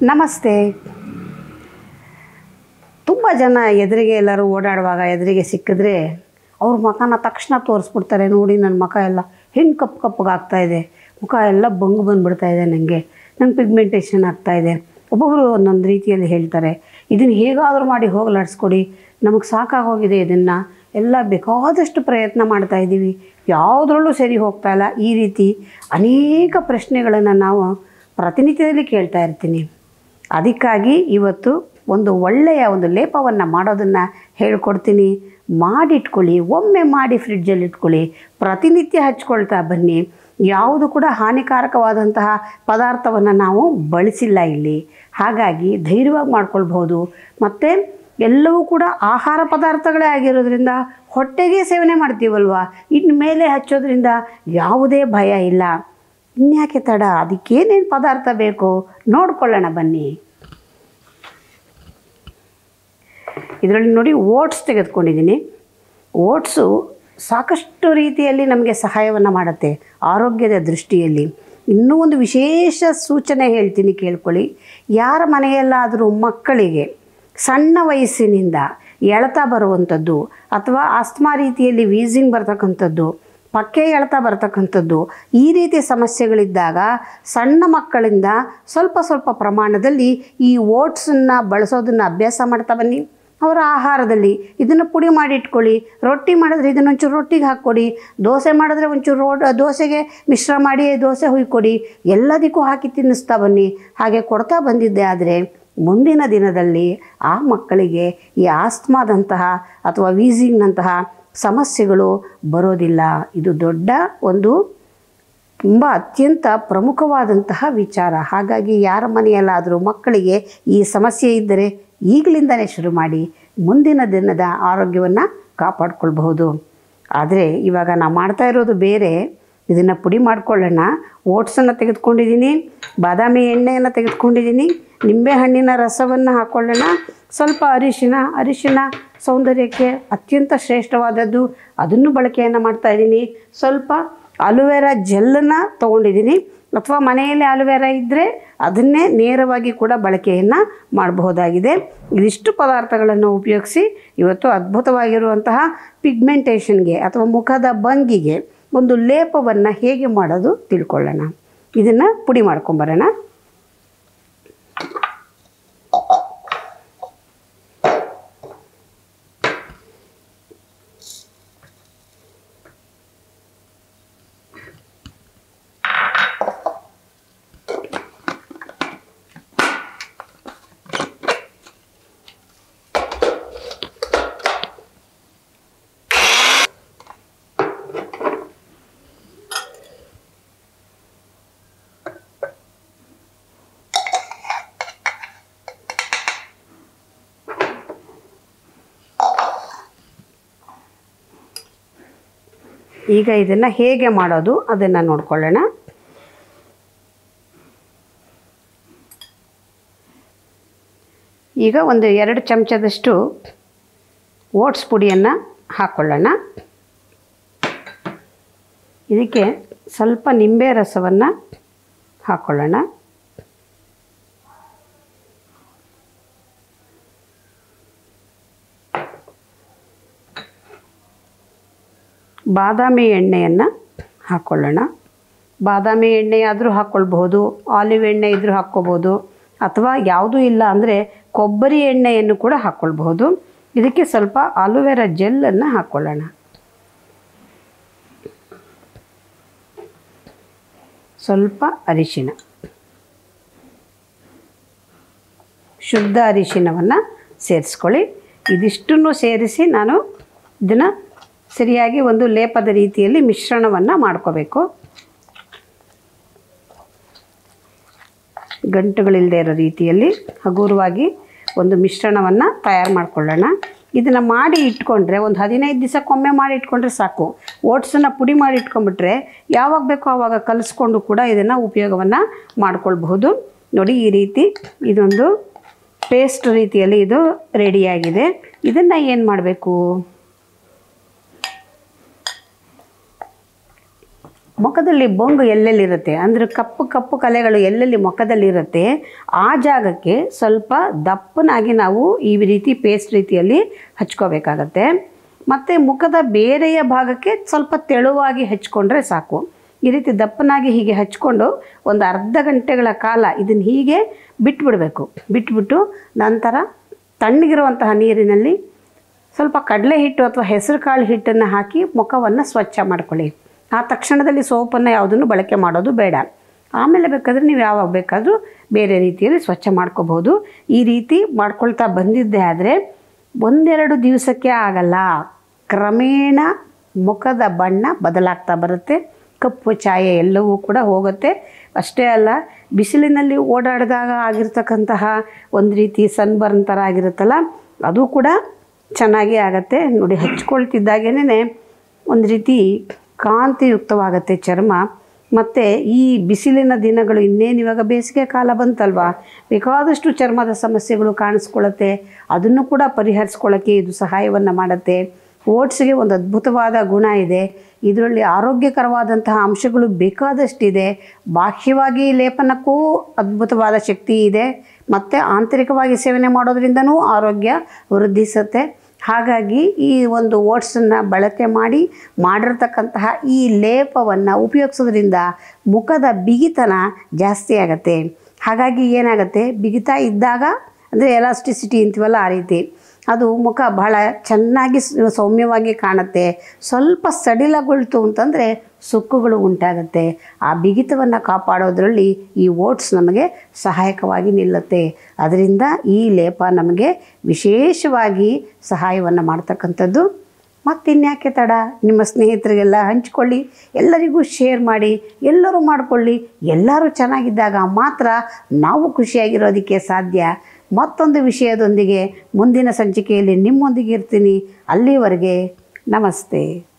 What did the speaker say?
ನಮಸ್ತೆ ತುಂಬ ಜನ ಎದುರಿಗೆ ಎಲ್ಲರೂ ಓಡಾಡುವಾಗ ಎದುರಿಗೆ ಸಿಕ್ಕಿದ್ರೆ ಅವ್ರ ಮುಖನ ತಕ್ಷಣ ತೋರಿಸ್ಬಿಡ್ತಾರೆ ನೋಡಿ ನನ್ನ ಮುಖ ಎಲ್ಲ ಹೆಂಗೆ ಕಪ್ಪು ಕಪ್ಪಗಾಗ್ತಾ ಇದೆ ಮುಖ ಎಲ್ಲ ಬಂಗು ಬಂದುಬಿಡ್ತಾ ಇದೆ ನನಗೆ ನಂಗೆ ಪಿಗ್ಮೆಂಟೇಷನ್ ಆಗ್ತಾ ಇದೆ ಒಬ್ಬೊಬ್ಬರು ಒಂದೊಂದು ರೀತಿಯಲ್ಲಿ ಹೇಳ್ತಾರೆ ಇದನ್ನು ಹೇಗಾದರೂ ಮಾಡಿ ಹೋಗಲಾಡಿಸ್ಕೊಡಿ ನಮಗೆ ಸಾಕಾಗೋಗಿದೆ ಇದನ್ನು ಎಲ್ಲ ಬೇಕಾದಷ್ಟು ಪ್ರಯತ್ನ ಮಾಡ್ತಾ ಇದ್ದೀವಿ ಯಾವುದ್ರಲ್ಲೂ ಸರಿ ಹೋಗ್ತಾ ಇಲ್ಲ ಈ ರೀತಿ ಅನೇಕ ಪ್ರಶ್ನೆಗಳನ್ನು ನಾವು ಪ್ರತಿನಿತ್ಯದಲ್ಲಿ ಕೇಳ್ತಾ ಇರ್ತೀನಿ ಅದಕ್ಕಾಗಿ ಇವತ್ತು ಒಂದು ಒಳ್ಳೆಯ ಒಂದು ಲೇಪವನ್ನು ಮಾಡೋದನ್ನು ಹೇಳ್ಕೊಡ್ತೀನಿ ಮಾಡಿಟ್ಕೊಳ್ಳಿ ಒಮ್ಮೆ ಮಾಡಿ ಫ್ರಿಡ್ಜಲ್ಲಿ ಇಟ್ಕೊಳ್ಳಿ ಪ್ರತಿನಿತ್ಯ ಹಚ್ಕೊಳ್ತಾ ಬನ್ನಿ ಯಾವುದು ಕೂಡ ಹಾನಿಕಾರಕವಾದಂತಹ ಪದಾರ್ಥವನ್ನು ನಾವು ಬಳಸಿಲ್ಲ ಇಲ್ಲಿ ಹಾಗಾಗಿ ಧೈರ್ಯವಾಗಿ ಮಾಡ್ಕೊಳ್ಬಹುದು ಮತ್ತು ಎಲ್ಲವೂ ಕೂಡ ಆಹಾರ ಪದಾರ್ಥಗಳೇ ಆಗಿರೋದ್ರಿಂದ ಹೊಟ್ಟೆಗೆ ಸೇವನೆ ಮಾಡ್ತೀವಲ್ವ ಇನ್ನು ಮೇಲೆ ಹಚ್ಚೋದ್ರಿಂದ ಯಾವುದೇ ಭಯ ಇಲ್ಲ ಇನ್ಯಾಕೆ ತಡ ಅದಕ್ಕೇನೇನು ಪದಾರ್ಥ ಬೇಕು ನೋಡ್ಕೊಳ್ಳೋಣ ಬನ್ನಿ ಇದರಲ್ಲಿ ನೋಡಿ ಓಟ್ಸ್ ತೆಗೆದುಕೊಂಡಿದ್ದೀನಿ ಓಟ್ಸು ಸಾಕಷ್ಟು ರೀತಿಯಲ್ಲಿ ನಮಗೆ ಸಹಾಯವನ್ನು ಮಾಡುತ್ತೆ ಆರೋಗ್ಯದ ದೃಷ್ಟಿಯಲ್ಲಿ ಇನ್ನೂ ಒಂದು ವಿಶೇಷ ಸೂಚನೆ ಹೇಳ್ತೀನಿ ಕೇಳ್ಕೊಳ್ಳಿ ಯಾರ ಮನೆಯಲ್ಲಾದರೂ ಮಕ್ಕಳಿಗೆ ಸಣ್ಣ ವಯಸ್ಸಿನಿಂದ ಎಳ್ತಾ ಬರುವಂಥದ್ದು ಅಥವಾ ಆಸ್ತಮಾ ರೀತಿಯಲ್ಲಿ ವೀಸಿಂಗ್ ಬರ್ತಕ್ಕಂಥದ್ದು ಪಕ್ಕೆ ಎಳ್ತಾ ಬರ್ತಕ್ಕಂಥದ್ದು ಈ ರೀತಿಯ ಸಮಸ್ಯೆಗಳಿದ್ದಾಗ ಸಣ್ಣ ಮಕ್ಕಳಿಂದ ಸ್ವಲ್ಪ ಸ್ವಲ್ಪ ಪ್ರಮಾಣದಲ್ಲಿ ಈ ಓಟ್ಸನ್ನು ಬಳಸೋದನ್ನು ಅಭ್ಯಾಸ ಮಾಡ್ತಾ ಬನ್ನಿ ಅವರ ಆಹಾರದಲ್ಲಿ ಇದನ್ನು ಪುಡಿ ಮಾಡಿ ಇಟ್ಕೊಳ್ಳಿ ರೊಟ್ಟಿ ಮಾಡಿದ್ರೆ ಇದನ್ನು ಒಂಚೂರು ರೊಟ್ಟಿಗೆ ಹಾಕ್ಕೊಡಿ ದೋಸೆ ಮಾಡಿದ್ರೆ ಒಂಚೂರು ರೋ ದೋಸೆಗೆ ಮಿಶ್ರ ಮಾಡಿ ದೋಸೆ ಹುಯ್ಕೊಡಿ ಎಲ್ಲದಕ್ಕೂ ಹಾಕಿ ತಿನ್ನಿಸ್ತಾ ಬನ್ನಿ ಹಾಗೆ ಕೊಡ್ತಾ ಬಂದಿದ್ದೆ ಆದರೆ ಮುಂದಿನ ದಿನದಲ್ಲಿ ಆ ಮಕ್ಕಳಿಗೆ ಈ ಆಸ್ತಮಾದಂತಹ ಅಥವಾ ವೀಸಿಂಗ್ನಂತಹ ಸಮಸ್ಯೆಗಳು ಬರೋದಿಲ್ಲ ಇದು ದೊಡ್ಡ ಒಂದು ತುಂಬ ಅತ್ಯಂತ ಪ್ರಮುಖವಾದಂತಹ ವಿಚಾರ ಹಾಗಾಗಿ ಯಾರ ಮನೆಯಲ್ಲಾದರೂ ಮಕ್ಕಳಿಗೆ ಈ ಸಮಸ್ಯೆ ಇದ್ದರೆ ಈಗಲಿಂದನೇ ಶುರು ಮಾಡಿ ಮುಂದಿನ ದಿನದ ಆರೋಗ್ಯವನ್ನು ಕಾಪಾಡ್ಕೊಳ್ಬಹುದು ಆದರೆ ಇವಾಗ ನಾವು ಮಾಡ್ತಾ ಇರೋದು ಬೇರೆ ಇದನ್ನು ಪುಡಿ ಮಾಡ್ಕೊಳ್ಳೋಣ ಓಟ್ಸನ್ನು ತೆಗೆದುಕೊಂಡಿದ್ದೀನಿ ಬಾದಾಮಿ ಎಣ್ಣೆಯನ್ನು ತೆಗೆದುಕೊಂಡಿದ್ದೀನಿ ನಿಂಬೆಹಣ್ಣಿನ ರಸವನ್ನು ಹಾಕ್ಕೊಳ್ಳೋಣ ಸ್ವಲ್ಪ ಅರಿಶಿನ ಅರಿಶಿನ ಸೌಂದರ್ಯಕ್ಕೆ ಅತ್ಯಂತ ಶ್ರೇಷ್ಠವಾದದ್ದು ಅದನ್ನು ಬಳಕೆಯನ್ನು ಮಾಡ್ತಾಯಿದ್ದೀನಿ ಸ್ವಲ್ಪ ಅಲುವೆರಾ ಜೆಲ್ಲನ್ನು ತೊಗೊಂಡಿದ್ದೀನಿ ಅಥವಾ ಮನೆಯಲ್ಲಿ ಅಲುವೆರಾ ಇದ್ದರೆ ಅದನ್ನೇ ನೇರವಾಗಿ ಕೂಡ ಬಳಕೆಯನ್ನು ಮಾಡಬಹುದಾಗಿದೆ ಇದಿಷ್ಟು ಪದಾರ್ಥಗಳನ್ನು ಉಪಯೋಗಿಸಿ ಇವತ್ತು ಅದ್ಭುತವಾಗಿರುವಂತಹ ಪಿಗ್ಮೆಂಟೇಷನ್ಗೆ ಅಥವಾ ಮುಖದ ಭಂಗಿಗೆ ಒಂದು ಲೇಪವನ್ನು ಹೇಗೆ ಮಾಡೋದು ತಿಳ್ಕೊಳ್ಳೋಣ ಇದನ್ನು ಪುಡಿ ಮಾಡ್ಕೊಂಬರೋಣ ಈಗ ಇದನ್ನು ಹೇಗೆ ಮಾಡೋದು ಅದನ್ನು ನೋಡ್ಕೊಳ್ಳೋಣ ಈಗ ಒಂದು ಎರಡು ಚಮಚದಷ್ಟು ಓಟ್ಸ್ ಪುಡಿಯನ್ನು ಹಾಕ್ಕೊಳ್ಳೋಣ ಇದಕ್ಕೆ ಸ್ವಲ್ಪ ನಿಂಬೆ ರಸವನ್ನು ಹಾಕ್ಕೊಳ್ಳೋಣ ಬಾದಾಮಿ ಎಣ್ಣೆಯನ್ನು ಹಾಕ್ಕೊಳ್ಳೋಣ ಬಾದಾಮಿ ಎಣ್ಣೆ ಆದರೂ ಹಾಕ್ಕೊಳ್ಬಹುದು ಆಲಿವ್ ಎಣ್ಣೆ ಇದ್ದರೂ ಹಾಕ್ಕೋಬೋದು ಅಥವಾ ಯಾವುದೂ ಇಲ್ಲ ಅಂದರೆ ಕೊಬ್ಬರಿ ಎಣ್ಣೆಯನ್ನು ಕೂಡ ಹಾಕ್ಕೊಳ್ಬಹುದು ಇದಕ್ಕೆ ಸ್ವಲ್ಪ ಆಲುವೆರಾ ಜೆಲ್ಲನ್ನು ಹಾಕ್ಕೊಳ್ಳೋಣ ಸ್ವಲ್ಪ ಅರಿಶಿನ ಶುದ್ಧ ಅರಿಶಿನವನ್ನು ಸೇರಿಸ್ಕೊಳ್ಳಿ ಇದಿಷ್ಟನ್ನು ಸೇರಿಸಿ ನಾನು ಇದನ್ನು ಸರಿಯಾಗಿ ಒಂದು ಲೇಪದ ರೀತಿಯಲ್ಲಿ ಮಿಶ್ರಣವನ್ನು ಮಾಡ್ಕೋಬೇಕು ಗಂಟುಗಳಿಲ್ಲದೆ ಇರೋ ರೀತಿಯಲ್ಲಿ ಹಗುರವಾಗಿ ಒಂದು ಮಿಶ್ರಣವನ್ನು ತಯಾರು ಮಾಡ್ಕೊಳ್ಳೋಣ ಇದನ್ನು ಮಾಡಿ ಇಟ್ಕೊಂಡ್ರೆ ಒಂದು ಹದಿನೈದು ದಿವಸಕ್ಕೊಮ್ಮೆ ಮಾಡಿ ಇಟ್ಕೊಂಡ್ರೆ ಸಾಕು ಓಟ್ಸನ್ನು ಪುಡಿ ಮಾಡಿ ಇಟ್ಕೊಂಡ್ಬಿಟ್ರೆ ಯಾವಾಗ ಬೇಕೋ ಆವಾಗ ಕಲಿಸ್ಕೊಂಡು ಕೂಡ ಇದನ್ನು ಉಪಯೋಗವನ್ನು ಮಾಡ್ಕೊಳ್ಬಹುದು ನೋಡಿ ಈ ರೀತಿ ಇದೊಂದು ಪೇಸ್ಟ್ ರೀತಿಯಲ್ಲಿ ಇದು ರೆಡಿಯಾಗಿದೆ ಇದನ್ನು ಏನು ಮಾಡಬೇಕು ಮುಖದಲ್ಲಿ ಬೊಂಗು ಎಲ್ಲೆಲ್ಲಿರುತ್ತೆ ಅಂದರೆ ಕಪ್ಪು ಕಪ್ಪು ಕಲೆಗಳು ಎಲ್ಲೆಲ್ಲಿ ಮುಖದಲ್ಲಿರುತ್ತೆ ಆ ಜಾಗಕ್ಕೆ ಸ್ವಲ್ಪ ದಪ್ಪನಾಗಿ ನಾವು ಈ ರೀತಿ ಪೇಸ್ಟ್ ರೀತಿಯಲ್ಲಿ ಹಚ್ಕೋಬೇಕಾಗತ್ತೆ ಮತ್ತು ಮುಖದ ಬೇರೆಯ ಭಾಗಕ್ಕೆ ಸ್ವಲ್ಪ ತೆಳುವಾಗಿ ಹಚ್ಕೊಂಡ್ರೆ ಸಾಕು ಈ ರೀತಿ ದಪ್ಪನಾಗಿ ಹೀಗೆ ಹಚ್ಕೊಂಡು ಒಂದು ಅರ್ಧ ಗಂಟೆಗಳ ಕಾಲ ಇದನ್ನು ಹೀಗೆ ಬಿಟ್ಬಿಡಬೇಕು ಬಿಟ್ಬಿಟ್ಟು ನಂತರ ತಣ್ಣಗಿರುವಂತಹ ನೀರಿನಲ್ಲಿ ಸ್ವಲ್ಪ ಕಡಲೆ ಹಿಟ್ಟು ಅಥವಾ ಹೆಸರು ಕಾಳು ಹಿಟ್ಟನ್ನು ಹಾಕಿ ಮುಖವನ್ನು ಸ್ವಚ್ಛ ಮಾಡ್ಕೊಳ್ಳಿ ಆ ತಕ್ಷಣದಲ್ಲಿ ಸೋಪನ್ನು ಯಾವುದನ್ನು ಬಳಕೆ ಮಾಡೋದು ಬೇಡ ಆಮೇಲೆ ಬೇಕಾದರೆ ನೀವು ಯಾವಾಗ ಬೇಕಾದರೂ ಬೇರೆ ರೀತಿಯಲ್ಲಿ ಸ್ವಚ್ಛ ಮಾಡ್ಕೋಬೋದು ಈ ರೀತಿ ಮಾಡ್ಕೊಳ್ತಾ ಬಂದಿದ್ದೆ ಆದರೆ ಒಂದೆರಡು ದಿವಸಕ್ಕೆ ಆಗಲ್ಲ ಕ್ರಮೇಣ ಮುಖದ ಬಣ್ಣ ಬದಲಾಗ್ತಾ ಬರುತ್ತೆ ಕಪ್ಪು ಛಾಯೆ ಎಲ್ಲವೂ ಕೂಡ ಹೋಗುತ್ತೆ ಅಷ್ಟೇ ಅಲ್ಲ ಬಿಸಿಲಿನಲ್ಲಿ ಓಡಾಡಿದಾಗ ಆಗಿರ್ತಕ್ಕಂತಹ ಒಂದು ರೀತಿ ಸನ್ಬರ್ನ್ ಥರ ಆಗಿರುತ್ತಲ್ಲ ಅದು ಕೂಡ ಚೆನ್ನಾಗಿ ಆಗತ್ತೆ ನೋಡಿ ಹಚ್ಕೊಳ್ತಿದ್ದಾಗೇನೆ ಒಂದು ರೀತಿ ಕಾಂತಿಯುಕ್ತವಾಗತ್ತೆ ಚರ್ಮ ಮತ್ತು ಈ ಬಿಸಿಲಿನ ದಿನಗಳು ಇನ್ನೇನು ಇವಾಗ ಬೇಸಿಗೆ ಕಾಲ ಬಂತಲ್ವಾ ಬೇಕಾದಷ್ಟು ಚರ್ಮದ ಸಮಸ್ಯೆಗಳು ಕಾಣಿಸ್ಕೊಳ್ಳುತ್ತೆ ಅದನ್ನು ಕೂಡ ಪರಿಹರಿಸ್ಕೊಳ್ಳೋಕ್ಕೆ ಇದು ಸಹಾಯವನ್ನು ಮಾಡುತ್ತೆ ಓಟ್ಸ್ಗೆ ಒಂದು ಅದ್ಭುತವಾದ ಗುಣ ಇದೆ ಇದರಲ್ಲಿ ಆರೋಗ್ಯಕರವಾದಂತಹ ಅಂಶಗಳು ಬೇಕಾದಷ್ಟಿದೆ ಬಾಹ್ಯವಾಗಿ ಲೇಪನಕ್ಕೂ ಅದ್ಭುತವಾದ ಶಕ್ತಿ ಇದೆ ಮತ್ತು ಆಂತರಿಕವಾಗಿ ಸೇವನೆ ಮಾಡೋದ್ರಿಂದನೂ ಆರೋಗ್ಯ ವೃದ್ಧಿಸುತ್ತೆ ಹಾಗಾಗಿ ಈ ಒಂದು ಓಟ್ಸನ್ನು ಬಳಕೆ ಮಾಡಿ ಮಾಡಿರ್ತಕ್ಕಂತಹ ಈ ಲೇಪವನ್ನು ಉಪಯೋಗಿಸೋದ್ರಿಂದ ಮುಖದ ಬಿಗಿತನ ಜಾಸ್ತಿ ಆಗುತ್ತೆ ಹಾಗಾಗಿ ಏನಾಗುತ್ತೆ ಬಿಗಿತ ಇದ್ದಾಗ ಅಂದರೆ ಎಲಾಸ್ಟಿಸಿಟಿ ಅಂತೀವಲ್ಲ ಆ ರೀತಿ ಅದು ಮುಖ ಬಹಳ ಚೆನ್ನಾಗಿ ಸ- ಸೌಮ್ಯವಾಗಿ ಕಾಣುತ್ತೆ ಸ್ವಲ್ಪ ಸಡಿಲಗೊಳ್ತು ಅಂತಂದರೆ ಸುಕ್ಕುಗಳು ಉಂಟಾಗುತ್ತೆ ಆ ಬಿಗಿತವನ್ನು ಕಾಪಾಡೋದ್ರಲ್ಲಿ ಈ ಓಟ್ಸ್ ನಮಗೆ ಸಹಾಯಕವಾಗಿ ನಿಲ್ಲುತ್ತೆ ಅದರಿಂದ ಈ ಲೇಪ ನಮಗೆ ವಿಶೇಷವಾಗಿ ಸಹಾಯವನ್ನು ಮಾಡ್ತಕ್ಕಂಥದ್ದು ಮತ್ತಿನ್ಯಾಕೆ ತಡ ನಿಮ್ಮ ಸ್ನೇಹಿತರಿಗೆಲ್ಲ ಹಂಚ್ಕೊಳ್ಳಿ ಎಲ್ಲರಿಗೂ ಶೇರ್ ಮಾಡಿ ಎಲ್ಲರೂ ಮಾಡಿಕೊಳ್ಳಿ ಎಲ್ಲರೂ ಚೆನ್ನಾಗಿದ್ದಾಗ ಮಾತ್ರ ನಾವು ಖುಷಿಯಾಗಿರೋದಕ್ಕೆ ಸಾಧ್ಯ ಮತ್ತೊಂದು ವಿಷಯದೊಂದಿಗೆ ಮುಂದಿನ ಸಂಚಿಕೆಯಲ್ಲಿ ನಿಮ್ಮೊಂದಿಗೆ ಇರ್ತೀನಿ ಅಲ್ಲಿವರೆಗೆ ನಮಸ್ತೆ